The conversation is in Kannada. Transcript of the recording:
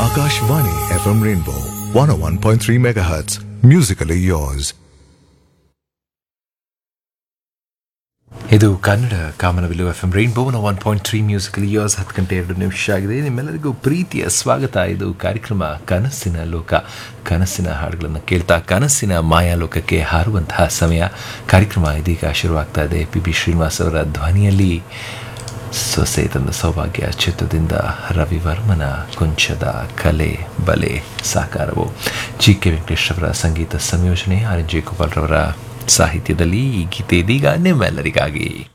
Akashvani FM Rainbow 101.3 MHz. Musically yours. ಇದು ಕನ್ನಡ ಕಾಮನವಿಲು ಎಫ್ ಎಂ ರೈನ್ಬೋನ one point three musical years ಹತ್ತು ಗಂಟೆ ಎರಡು ನಿಮಿಷ ಆಗಿದೆ ನಿಮ್ಮೆಲ್ಲರಿಗೂ ಪ್ರೀತಿಯ ಸ್ವಾಗತ ಇದು ಕಾರ್ಯಕ್ರಮ ಕನಸಿನ ಲೋಕ ಕನಸಿನ ಹಾಡುಗಳನ್ನು ಕೇಳ್ತಾ ಕನಸಿನ ಮಾಯಾಲೋಕಕ್ಕೆ ಹಾರುವಂತಹ ಸಮಯ ಕಾರ್ಯಕ್ರಮ ಇದೀಗ ಶುರುವಾಗ್ತಾ ಇದೆ ಪಿ ಬಿ ಶ್ರೀನಿವಾಸ್ ಅವರ ಧ್ವನಿಯಲ್ಲಿ ಸೊಸೆ ತಂದ ಸೌಭಾಗ್ಯ ಚಿತ್ರದಿಂದ ರವಿವರ್ಮನ ಕೊಂಚದ ಕಲೆ ಬಲೆ ಸಾಕಾರವು ಜಿ ಕೆ ವೆಂಕಟೇಶ್ ಅವರ ಸಂಗೀತ ಸಂಯೋಜನೆ ಆರ್ ಎನ್ ಜೆ ಗೋಪಾಲ್ರವರ ಸಾಹಿತ್ಯದಲ್ಲಿ ಈ ಗೀತೆ ಇದೀಗ ನಿಮ್ಮೆಲ್ಲರಿಗಾಗಿ